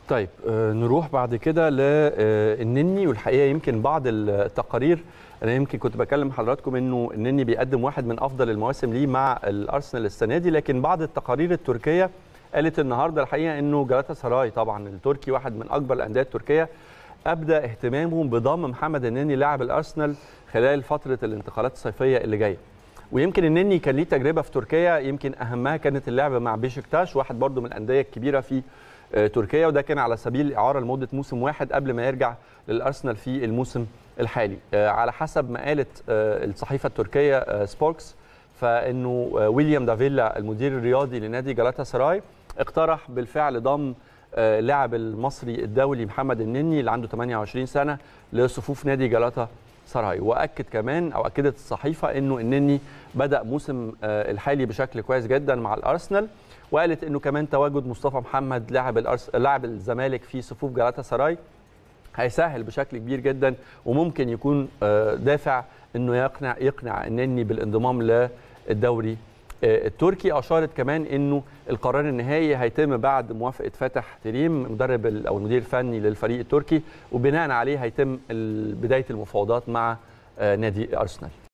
طيب آه، نروح بعد كده للنني والحقيقه يمكن بعض التقارير انا يمكن كنت بكلم حضراتكم انه النني بيقدم واحد من افضل المواسم ليه مع الارسنال السنه دي لكن بعض التقارير التركيه قالت النهارده الحقيقه انه جالاتا سراي طبعا التركي واحد من اكبر الانديه التركيه ابدا اهتمامهم بضم محمد النني لاعب الارسنال خلال فتره الانتقالات الصيفيه اللي جايه ويمكن النني كان ليه تجربه في تركيا يمكن اهمها كانت اللعبه مع بيشكتاش واحد برضو من الانديه الكبيره في آه، تركيا وده كان على سبيل الاعاره لمده موسم واحد قبل ما يرجع للارسنال في الموسم الحالي آه، على حسب ما قالت آه، الصحيفه التركيه آه، سبوركس فانه آه، ويليام دافيلا المدير الرياضي لنادي جالاتا سراي اقترح بالفعل ضم آه، اللاعب المصري الدولي محمد النني اللي عنده 28 سنه لصفوف نادي جالاتا سراي واكد كمان او اكدت الصحيفه انه النني بدا موسم آه، الحالي بشكل كويس جدا مع الارسنال وقالت انه كمان تواجد مصطفى محمد لاعب الأرس... لاعب الزمالك في صفوف جالاتا سراي هيسهل بشكل كبير جدا وممكن يكون آه، دافع انه يقنع يقنع النني بالانضمام للدوري آه، التركي اشارت كمان انه القرار النهائي هيتم بعد موافقه فاتح تريم مدرب ال- او المدير الفني للفريق التركي وبناء عليه هيتم ال- بدايه المفاوضات مع آه، نادي ارسنال